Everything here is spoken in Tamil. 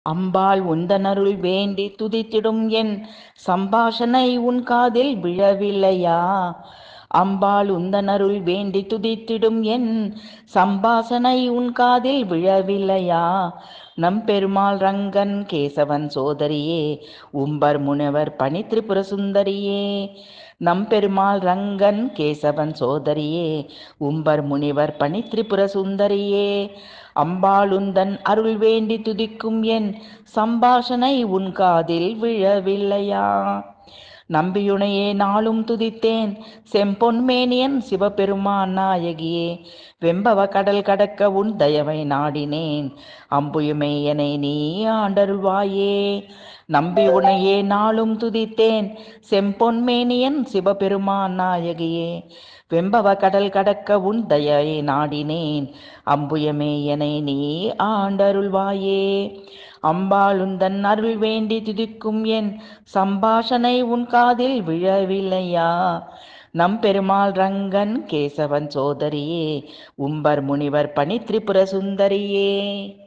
அம்பாள் உந்தனருள் வேண்டி துதித்திடும் என் சம்பாஷணை உன் காதில் விழவில்லையா அம்பாள் உந்தனருள் வேண்டி துதித்திடும் என் சம்பாசனை உன் காதில் விழவில்லையா நம்பெருமாள் ரங்கன் கேசவன் சோதரியே உம்பர் முனிவர் பணி திரிபுர சுந்தரியே நம்பெருமாள் ரங்கன் கேசவன் சோதரியே உம்பர் முனிவர் பணி திரிபுர சுந்தரியே அம்பாளுந்தன் அருள் வேண்டி துதிக்கும் என் சம்பாஷணை உன் காதில் விழவில்லையா நம்பியுனையே நாளும் துதித்தேன் செம்பொன்மேனியன் சிவபெருமான் நாயகியே வெம்பவ கடல் கடக்க உன் தயவை நாடினேன் அம்புயுமே எனை நீ ஆண்டருள்வாயே நம்பி உனையே நாளும் துதித்தேன் செம்பொன்மேனியன் சிவபெருமான் நாயகியே வெம்பவ கடல் கடக்க உன் தயை நாடினேன் அம்புயமே எனை நீ ஆண்டருள்வாயே அம்பாளுந்தன் அருள் வேண்டி துதிக்கும் என் சம்பாஷணை உன் காதில் விழவில்லையா நம் பெருமாள் ரங்கன் கேசவன் சோதரியே உம்பர் முனிவர் பணி திரிபுர சுந்தரியே